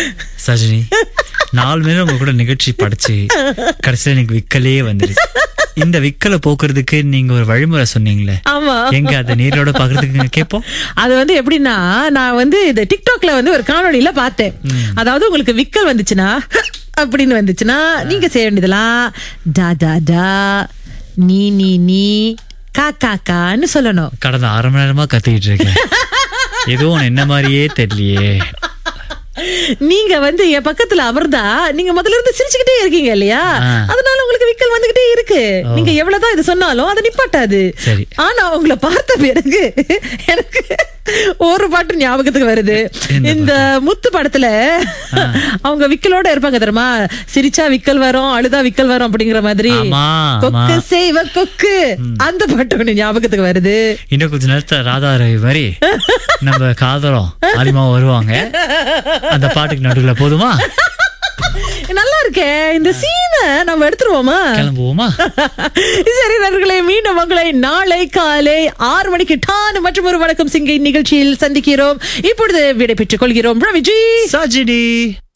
சஜினி நாலு மணி உங்க கூட நிகழ்ச்சி படிச்சு கடைசியில எனக்கு விக்கலே வந்துருச்சு இந்த விக்கலை போக்குறதுக்கு நீங்க ஒரு வழிமுறை சொன்னீங்களே ஆமா எங்க அதை நேரோட பாக்குறதுக்கு கேட்போம் அது வந்து எப்படின்னா நான் வந்து இந்த டிக்டாக்ல வந்து ஒரு காணொளியில பார்த்தேன் அதாவது உங்களுக்கு விக்கல் வந்துச்சுன்னா அப்படின்னு வந்துச்சுன்னா நீங்க செய்ய வேண்டியதெல்லாம் டா டா டா நீ நீ நீ கா கா கான்னு சொல்லணும் கடந்த அரை மணி நேரமா கத்திக்கிட்டு இருக்கேன் எதுவும் என்ன மாதிரியே தெரியலையே நீங்க வந்து என் பக்கத்துல அமர்ந்தா நீங்க முதல்ல இருந்து சிரிச்சுக்கிட்டே இருக்கீங்க இல்லையா ஆ. அதனால உங்களுக்கு விக்கல் வந்துகிட்டே இருக்கு நீங்க எவ்வளவுதான் இது சொன்னாலும் அது நிப்பாட்டாது சரி. ஆனா உங்களை பார்த்த பிறகு எனக்கு ஒரு பாட்டு ஞாபகத்துக்கு வருது என்ன இந்த முத்து படத்துல அவங்க விக்கலோட இருப்பாங்க தெரியுமா சிரிச்சா விக்கல் வரும் அழுதா விக்கல் வரும் அப்படிங்கிற மாதிரி ஆமா, கொக்கு ஆமா. செய்வ கொக்கு அந்த பாட்டு ஒண்ணு ஞாபகத்துக்கு வருது இன்னும் கொஞ்ச நேரத்துல ராதா ரவி மாதிரி நம்ம காதலம் ஆலிமா வருவாங்க அந்த பாட்டுக்கு நடுவுல போதுமா நல்லா இருக்கே இந்த சீனை நம்ம எடுத்துருவோமா கிளம்புவோமா சரி நண்பர்களே மீண்டும் உங்களை நாளை காலை ஆறு மணிக்கு டான் மற்றும் ஒரு வணக்கம் சிங்கை நிகழ்ச்சியில் சந்திக்கிறோம் இப்பொழுது விடை பெற்றுக் கொள்கிறோம் ரவிஜி சஜினி